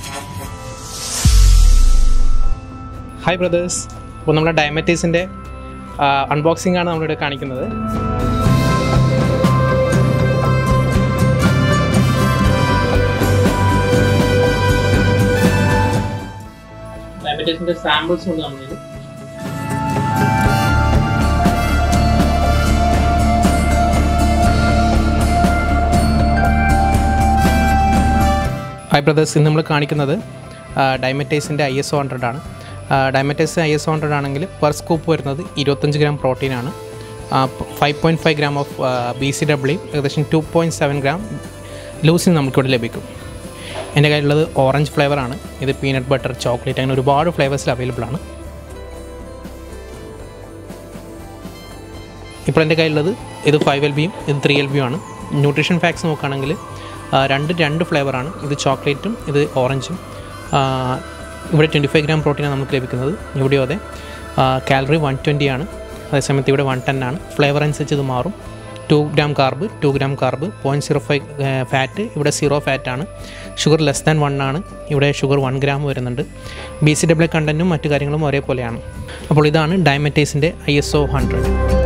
hi brothers അപ്പോൾ നമ്മുടെ ഡയമറ്റീസിൻ്റെ unboxing ആണ് നമ്മളിവിടെ കാണിക്കുന്നത് ഡയമറ്റീസിൻ്റെ സാമ്പിൾസ് ഉണ്ട് നമ്മളിൽ ഹായ് ബ്രദേഴ്സ് ഇന്ന് നമ്മൾ കാണിക്കുന്നത് ഡയമറ്റൈസിൻ്റെ ഐ എസ് ഒ ഹൺഡ്രഡ് ആണ് Dymatize I S O hundred ആണെങ്കിൽ പെർ സ്കൂപ്പ് വരുന്നത് ഇരുപത്തഞ്ച് ഗ്രാം പ്രോട്ടീനാണ് five point five gram of B C W ഏകദേശം ടു പോയിൻറ്റ് സെവൻ ഗ്രാം ലൂസിന് നമുക്കിവിടെ ലഭിക്കും എൻ്റെ കയ്യിലുള്ളത് ഓറഞ്ച് ഫ്ലേവറാണ് ഇത് പീനട്ട് ബട്ടർ ചോക്ലേറ്റ് അങ്ങനെ ഒരുപാട് ഫ്ലേവേഴ്സിൽ അവൈലബിൾ ആണ് ഇപ്പോൾ എൻ്റെ കയ്യിലുള്ളത് ഇത് ഫൈവ് എൽ ബിയും ഇത് ത്രീ എൽ ബിയും ആണ് ന്യൂട്രീഷൻ ഫാക്ട്സ് നോക്കുകയാണെങ്കിൽ ആ, രണ്ട് രണ്ട് ഫ്ലേവറാണ് ഇത് ചോക്ലേറ്റും ഇത് ഓറഞ്ചും ആ, ഇവിടെ ട്വൻറ്റി ഫൈവ് ഗ്രാം പ്രോട്ടീനാണ് നമുക്ക് ലഭിക്കുന്നത് ഇവിടെയോ അതെ കാലറി വൺ ട്വൻറ്റി ആണ് അതേസമയത്ത് ഇവിടെ വൺ ടെൻ ആണ് ഫ്ലേവർ അനുസരിച്ച് ഇത് മാറും two gram carb two gram carb point zero five fat ഇവിടെ സീറോ ഫാറ്റ് ആണ് ഷുഗർ ലെസ് ദാൻ വൺ ആണ് ഇവിടെ ഷുഗർ വൺ ഗ്രാം വരുന്നുണ്ട് ബി സി ഡബ്ല്യു കണ്ടൻറ്റും മറ്റു കാര്യങ്ങളും ഒരേപോലെയാണ് അപ്പോൾ ഇതാണ് ഡയമറ്റൈസിൻ്റെ ഐ എസ് ഒ ഹൺഡ്രഡ്